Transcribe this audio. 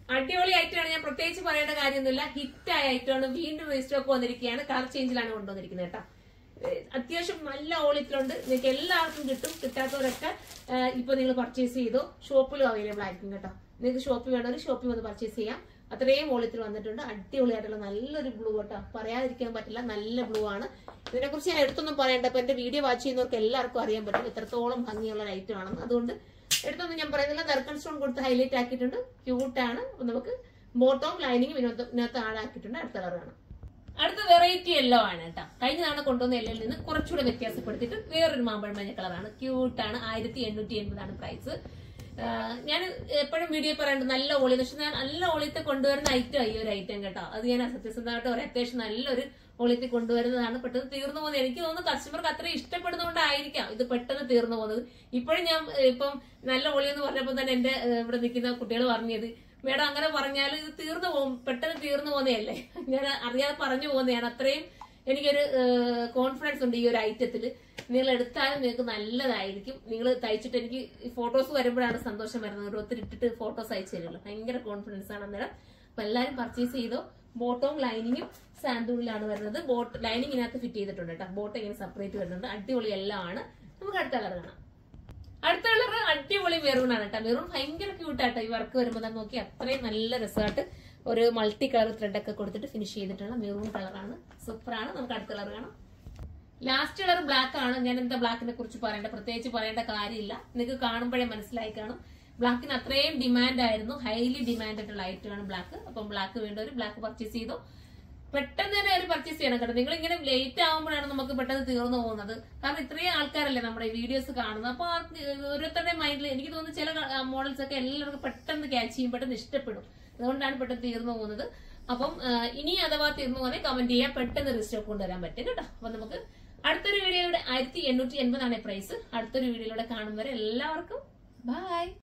അടിപൊളി ഐറ്റമാണ് ഞാൻ പ്രത്യേകിച്ച് പറയേണ്ട കാര്യമൊന്നുമില്ല ഹിറ്റായ ഐറ്റമാണ് വീണ്ടും റീസ്റ്റോക്ക് വന്നിരിക്കുകയാണ് കളർ ചേഞ്ചിലാണ് കൊണ്ടുവന്നിരിക്കുന്നത് കേട്ടോ ഏഹ് അത്യാവശ്യം നല്ല ഓളിത്തിലുണ്ട് നിങ്ങൾക്ക് എല്ലാവർക്കും കിട്ടും കിട്ടാത്തവരൊക്കെ ഏഹ് ഇപ്പൊ നിങ്ങൾ പർച്ചേസ് ചെയ്തോ ഷോപ്പിലും അവൈലബിൾ ആയിരിക്കും കേട്ടോ നിങ്ങൾക്ക് ഷോപ്പിൽ വേണമെങ്കിൽ ഷോപ്പിൽ വന്ന് പർച്ചേസ് ചെയ്യാം അത്രയും ഓളിത്തിൽ വന്നിട്ടുണ്ട് അടിപൊളിയായിട്ടുള്ള നല്ലൊരു ബ്ലൂ കേട്ടോ പറയാതിരിക്കാൻ പറ്റില്ല നല്ല ബ്ലൂ ആണ് ഇതിനെ കുറിച്ച് ഞാൻ എടുത്തൊന്നും പറയണ്ട അപ്പൊ എന്റെ വീഡിയോ വാച്ച് ചെയ്യുന്നവർക്ക് എല്ലാവർക്കും അറിയാൻ പറ്റും എത്രത്തോളം ഭംഗിയുള്ള ഐറ്റം ആണെന്ന് അതുകൊണ്ട് എടുത്തൊന്നും ഞാൻ പറയുന്നില്ല ദർക്കൺ സ്റ്റോൺ കൊടുത്ത് ഹൈലൈറ്റ് ആക്കിയിട്ടുണ്ട് ക്യൂട്ടാണ് അപ്പൊ നമുക്ക് ബോട്ടവും ലൈനിങ്ങും ഇതിനകത്ത് ഇതിനകത്ത് ആടാക്കിയിട്ടുണ്ട് അടുത്ത കളർ കാണാം അടുത്ത വെറൈറ്റി യെല്ലോ ആണ് കേട്ടോ കഴിഞ്ഞ തവണ കൊണ്ടുവന്ന യെല്ലോയിൽ നിന്ന് കുറച്ചുകൂടെ വ്യത്യാസപ്പെടുത്തിയിട്ട് വേറൊരു മാമ്പഴം മഞ്ഞ കളറാണ് ക്യൂട്ടാണ് ആയിരത്തി എണ്ണൂറ്റി എൺപതാണ് പ്രൈസ് ഞാൻ എപ്പോഴും വീഡിയോ പറയുന്നത് നല്ല ഓളി പക്ഷെ ഞാൻ നല്ല ഓളിയത്തെ കൊണ്ടുവരുന്ന ഐറ്റം ഈ ഒരു ഐറ്റം കേട്ടോ അത് ഞാൻ സത്യസന്ധമായിട്ട് ഒരു അത്യാവശ്യം നല്ലൊരു ഓളിയത്തെ കൊണ്ടുവരുന്നതാണ് പെട്ടെന്ന് തീർന്നു പോകുന്നത് എനിക്ക് തോന്നുന്നു കസ്റ്റമർക്ക് അത്രയും ഇഷ്ടപ്പെടുന്നതുകൊണ്ടായിരിക്കാം ഇത് പെട്ടെന്ന് തീർന്നു പോകുന്നത് ഇപ്പോഴും ഞാൻ ഏഹ്, ഇപ്പം നല്ല ഓളി എന്ന് പറഞ്ഞപ്പോൾ തന്നെ എന്റെ ഏഹ്, ഇവിടെ നിൽക്കുന്ന കുട്ടികൾ പറഞ്ഞത് മേഡം അങ്ങനെ പറഞ്ഞാൽ ഇത് തീർന്നു പോകും പെട്ടെന്ന് തീർന്നു പോകുന്നതല്ലേ ഞാൻ അറിയാതെ പറഞ്ഞു പോകുന്നതാണ് അത്രയും എനിക്കൊരു കോൺഫിഡൻസ് ഉണ്ട് ഈ ഒരു ഐറ്റത്തിൽ നിങ്ങൾ എടുത്താലും നിങ്ങൾക്ക് നല്ലതായിരിക്കും നിങ്ങൾ തയ്ച്ചിട്ട് എനിക്ക് ഫോട്ടോസ് വരുമ്പോഴാണ് സന്തോഷം വരുന്നത് ഓരോരുത്തർ ഇട്ടിട്ട് ഫോട്ടോസ് അയച്ചു തരുമല്ലോ ഭയങ്കര കോൺഫിഡൻസ് ആണ് അന്നേരം അപ്പൊ എല്ലാവരും പർച്ചേസ് ചെയ്തോ ബോട്ടവും ലൈനിങ്ങും സാൻഡൂണിലാണ് വരുന്നത് ബോട്ട് ലൈനിങ് ഇതിനകത്ത് ഫിറ്റ് ചെയ്തിട്ടുണ്ട് കേട്ടോ ബോട്ട് ഇങ്ങനെ സെപ്പറേറ്റ് വരുന്നുണ്ട് അടിപൊളി എല്ലാം ആണ് നമുക്ക് അടുത്ത കളർ കാണാം അടുത്ത കളർ അടിപൊളി മെറൂൺ ആണ് കേട്ടോ മെറൂൺ ഭയങ്കര ക്യൂട്ടാട്ടോ ഈ വർക്ക് വരുമ്പോൾ തന്നെ നോക്കി അത്രയും നല്ല രസമായിട്ട് ഒരു മൾട്ടി കളർ ത്രെഡ് ഒക്കെ കൊടുത്തിട്ട് ഫിനിഷ് ചെയ്തിട്ടുള്ള മെറൂൺ കളറാണ് സൂപ്പറാണ് നമുക്ക് അടുത്ത കളർ കാണാം ലാസ്റ്റ് കളർ ബ്ലാക്ക് ആണ് ഞാൻ എന്താ ബ്ലാക്കിനെ കുറിച്ച് പറയേണ്ട പ്രത്യേകിച്ച് പറയേണ്ട കാര്യമില്ല നിങ്ങൾക്ക് കാണുമ്പോഴേ മനസ്സിലായി കാണും ബ്ലാക്കിന് അത്രയും ഡിമാൻഡ് ആയിരുന്നു ഹൈലി ഡിമാൻഡ് ആയിട്ടുള്ള ഐറ്റമാണ് ബ്ലാക്ക് അപ്പം ബ്ലാക്ക് വേണ്ടവർ ബ്ലാക്ക് പർച്ചേസ് ചെയ്തോ പെട്ടെന്ന് തന്നെ അവർ പർച്ചേസ് ചെയ്യണം കേട്ടോ നിങ്ങൾ ഇങ്ങനെ ലേറ്റ് ആകുമ്പോഴാണ് നമുക്ക് പെട്ടെന്ന് തീർന്നു പോകുന്നത് കാരണം ഇത്രയും ആൾക്കാരല്ലേ നമ്മുടെ വീഡിയോസ് കാണുന്നത് അപ്പൊ ആർക്ക് ഓരോരുത്തരുടെ മൈൻഡിൽ എനിക്ക് തോന്നുന്നു ചില മോഡൽസ് ഒക്കെ എല്ലാവർക്കും പെട്ടെന്ന് ക്യാച്ച് ചെയ്യും പെട്ടെന്ന് ഇഷ്ടപ്പെടും അതുകൊണ്ടാണ് പെട്ടെന്ന് തീർന്നു പോകുന്നത് അപ്പം ആ, ഇനി അഥവാ തീർന്നു പോകുന്നത് കമന്റ് ചെയ്യാൻ പെട്ടെന്ന് റിസ്റ്റോക്ക് കൊണ്ടുവരാൻ പറ്റും കേട്ടോ അപ്പൊ നമുക്ക് അടുത്തൊരു വീഡിയോയുടെ ആയിരത്തി എണ്ണൂറ്റി എൺപതാണ് പ്രൈസ് അടുത്തൊരു വീഡിയോയിലൂടെ കാണുന്നവരെ എല്ലാവർക്കും ബൈ